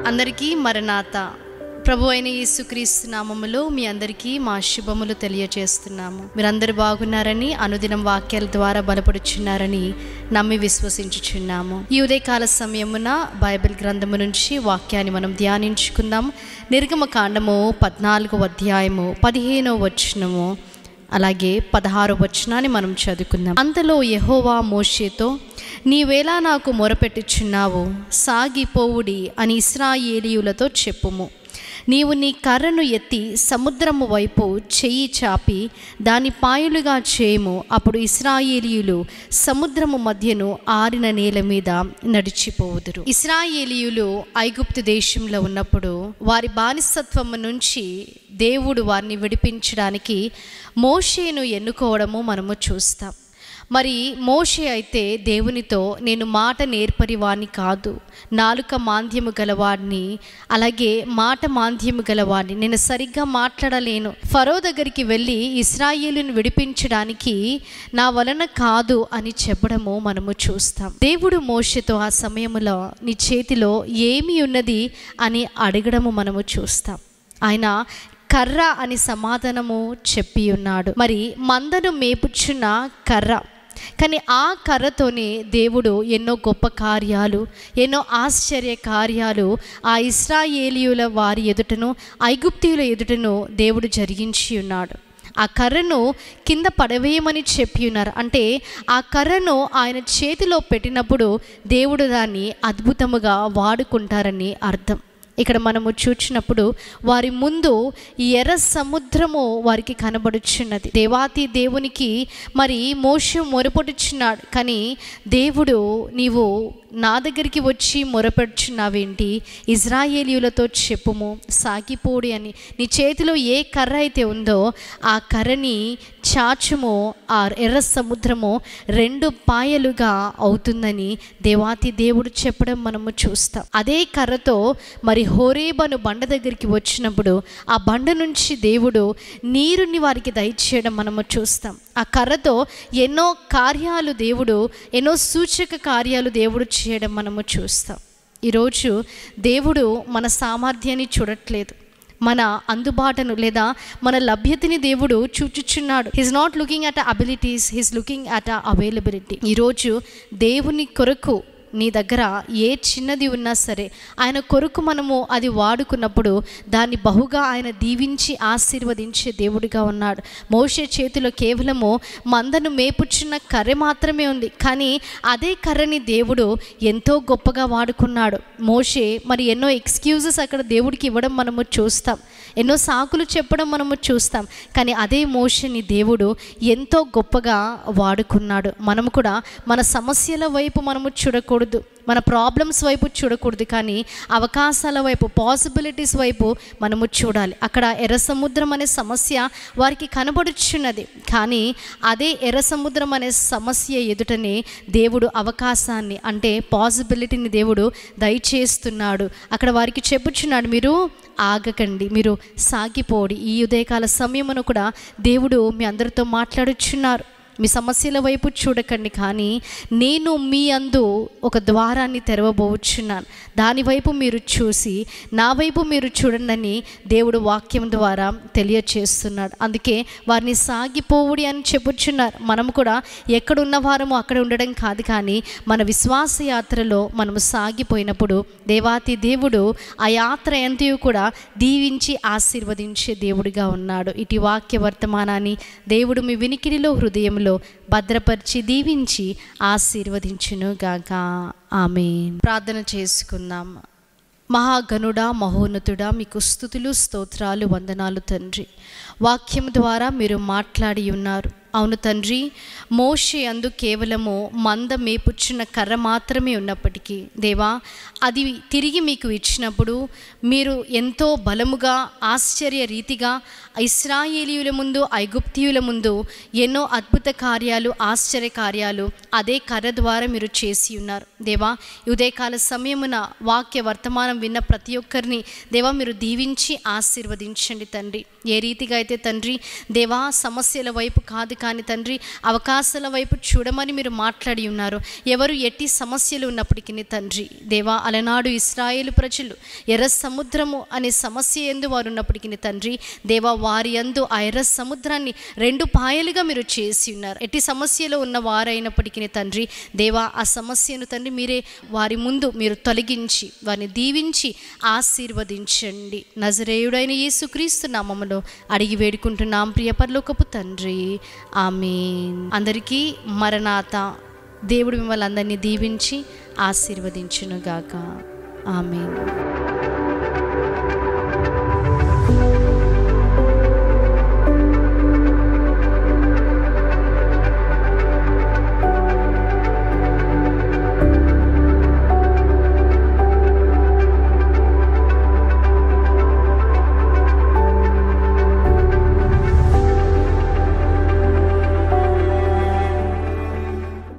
అందరికీ మరణాత ప్రభు అయిన యేసుక్రీస్తు నామములో మీ అందరికీ మా శుభములు తెలియజేస్తున్నాము మీరందరూ బాగున్నారని అనుదినం వాక్యాల ద్వారా బలపడుచున్నారని నమ్మి విశ్వసించుచున్నాము ఈ ఉదయకాల సమయమున బైబిల్ గ్రంథము నుంచి వాక్యాన్ని మనం ధ్యానించుకుందాం నిర్గమ కాండము పద్నాలుగో అధ్యాయము పదిహేనో వచనము అలాగే పదహారు వచనాన్ని మనం చదువుకుందాం అంతలో యెహోవా మోషేతో నీవేలా నాకు మొరపెట్టుచున్నావు సాగిపోవుడి అని ఇస్రాయేలీయులతో చెప్పుము నీవు నీ కర్రను ఎత్తి సముద్రము వైపు చెయ్యి చాపి దాని పాయలుగా చేయము అప్పుడు ఇస్రాయేలీయులు సముద్రము మధ్యను ఆరిన నేల మీద నడిచిపోవుదురు ఇస్రాయేలీయులు ఐగుప్తు దేశంలో ఉన్నప్పుడు వారి బానిసత్వము నుంచి దేవుడు వారిని విడిపించడానికి మోషేను ఎన్నుకోవడము మనము చూస్తాం మరి మోషే అయితే దేవునితో నేను మాట నేర్పరివాణ్ణి కాదు నాలుక మాంద్యము గలవాడిని అలాగే మాట మాంద్యము గలవాడిని నేను సరిగ్గా మాట్లాడలేను ఫరో దగ్గరికి వెళ్ళి ఇస్రాయేలును విడిపించడానికి నా వలన కాదు అని చెప్పడము మనము చూస్తాం దేవుడు మోషతో ఆ సమయంలో నీ చేతిలో ఏమి ఉన్నది అని అడగడము మనము చూస్తాం ఆయన కర్ర అని సమాధానము చెప్పి ఉన్నాడు మరి మందను మేపుచున్న కర్ర కానీ ఆ కర్రతోనే దేవుడు ఎన్నో గొప్ప కార్యాలు ఎన్నో ఆశ్చర్య కార్యాలు ఆ ఇస్రాయేలీయుల వారి ఎదుటను ఐగుప్తీయుల ఎదుటను దేవుడు జరిగించి ఉన్నాడు ఆ కర్రను కింద పడవేయమని చెప్పి ఉన్నారు అంటే ఆ కర్రను ఆయన చేతిలో పెట్టినప్పుడు దేవుడు దాన్ని అద్భుతముగా వాడుకుంటారని అర్థం ఇక్కడ మనము చూచినప్పుడు వారి ముందు ఈ ఎర్ర సముద్రము వారికి కనబడుచున్నది దేవాతి దేవునికి మరి మోష మొరపడుచున్నాడు కానీ దేవుడు నీవు నా దగ్గరికి వచ్చి మొరపెడుచున్నావేంటి ఇజ్రాయేలీయులతో చెప్పుము సాగిపోడి అని నీ చేతిలో ఏ కర్ర అయితే ఉందో ఆ కర్రని చాచుము ఆ ఎర్ర సముద్రము రెండు పాయలుగా అవుతుందని దేవాతి దేవుడు చెప్పడం మనము చూస్తాం అదే కర్రతో మరి హోరేబను బండ దగ్గరికి వచ్చినప్పుడు ఆ బండ నుంచి దేవుడు నీరుని వారికి దయచేయడం మనము చూస్తాం ఆ కర్రతో ఎన్నో కార్యాలు దేవుడు ఎన్నో సూచక కార్యాలు దేవుడు చేయడం మనము చూస్తాం ఈరోజు దేవుడు మన సామర్థ్యాన్ని చూడట్లేదు మన అందుబాటును లేదా మన లభ్యతని దేవుడు చూచుచున్నాడు his not looking at abilities his looking at availability ఈరోజు దేవుని కొరకు నీ దగ్గర ఏ చిన్నది ఉన్నా సరే ఆయన కొరకు మనము అది వాడుకున్నప్పుడు దాన్ని బహుగా ఆయన దీవించి ఆశీర్వదించే దేవుడిగా ఉన్నాడు మోషే చేతిలో కేవలము మందను మేపుచున్న కర్ర మాత్రమే ఉంది కానీ అదే కర్రని దేవుడు ఎంతో గొప్పగా వాడుకున్నాడు మోషే మరి ఎన్నో ఎక్స్క్యూజెస్ అక్కడ దేవుడికి ఇవ్వడం మనము చూస్తాం ఎన్నో సాకులు చెప్పడం మనము చూస్తాం కానీ అదే మోషని దేవుడు ఎంతో గొప్పగా వాడుకున్నాడు మనము కూడా మన సమస్యల వైపు మనము చూడకూడదు మన ప్రాబ్లమ్స్ వైపు చూడకూడదు కానీ అవకాశాల వైపు పాసిబిలిటీస్ వైపు మనము చూడాలి అక్కడ ఎర్ర సముద్రం అనే సమస్య వారికి కనబడుచున్నది కానీ అదే ఎర్ర సముద్రం అనే సమస్య ఎదుటనే దేవుడు అవకాశాన్ని అంటే పాసిబిలిటీని దేవుడు దయచేస్తున్నాడు అక్కడ వారికి చెప్పుచున్నాడు మీరు ఆగకండి మీరు సాగిపోడి ఈ ఉదయకాల సమయమును కూడా దేవుడు మీ అందరితో మాట్లాడుచున్నారు మీ సమస్యల వైపు చూడకండి కానీ నేను మీ అందు ఒక ద్వారాన్ని తెరవబోచున్నాను దాని వైపు మీరు చూసి నా వైపు మీరు చూడండి దేవుడు వాక్యం ద్వారా తెలియచేస్తున్నాడు అందుకే వారిని సాగిపోవుడి అని చెప్పుచున్నారు మనం కూడా ఎక్కడున్న వారము అక్కడ ఉండడం కాదు కానీ మన విశ్వాస యాత్రలో మనము సాగిపోయినప్పుడు దేవాతి దేవుడు ఆ యాత్ర ఎంతయో కూడా దీవించి ఆశీర్వదించే దేవుడిగా ఉన్నాడు ఇటు వాక్య వర్తమానాన్ని దేవుడు మీ వినికిడిలో హృదయంలో భద్రపరిచి దీవించి ఆశీర్వదించును గాక ఆమె ప్రార్థన చేసుకుందాం మహాగణుడా మహోన్నతుడా మీకు స్థుతులు స్తోత్రాలు వందనాలు తండ్రి వాక్యం ద్వారా మీరు మాట్లాడి ఉన్నారు అవును తండ్రి మోషే అందు కేవలము మంద మేపుచ్చిన కర్ర మాత్రమే ఉన్నప్పటికీ దేవా అది తిరిగి మీకు ఇచ్చినప్పుడు మీరు ఎంతో బలముగా ఆశ్చర్య రీతిగా ఇస్రాయేలీయుల ముందు ఐగుప్తీయుల ముందు ఎన్నో అద్భుత కార్యాలు ఆశ్చర్య కార్యాలు అదే కర్ర ద్వారా మీరు చేసి ఉన్నారు దేవా ఈ ఉదయకాల సమయమున వాక్య వర్తమానం విన్న ప్రతి ఒక్కరిని దేవా మీరు దీవించి ఆశీర్వదించండి తండ్రి ఏ రీతిగా అయితే తండ్రి దేవా సమస్యల వైపు కాదు కానీ తండ్రి అవకాశాల వైపు చూడమని మీరు మాట్లాడి ఉన్నారు ఎవరు ఎట్టి సమస్యలు ఉన్నప్పటికీ తండ్రి దేవా అలనాడు ఇస్రాయేలు ప్రజలు ఎర్ర సముద్రము అనే సమస్య ఎందు వారు ఉన్నప్పటికీ తండ్రి దేవా వారి యందు ఆ ఎర్ర సముద్రాన్ని రెండు పాయలుగా మీరు చేసి ఉన్నారు ఎట్టి సమస్యలో ఉన్న వారైనప్పటికీ తండ్రి దేవా ఆ సమస్యను తండ్రి మీరే వారి ముందు మీరు తొలగించి వారిని దీవించి ఆశీర్వదించండి నజరేయుడైన యేసుక్రీస్తు నామములో అడిగి వేడుకుంటున్నాం ప్రియ పరలోకపు తండ్రి ఆమేన్ అందరికీ మరణాత దేవుడు మిమ్మల్ని అందరినీ దీవించి ఆశీర్వదించునుగాక ఆమెన్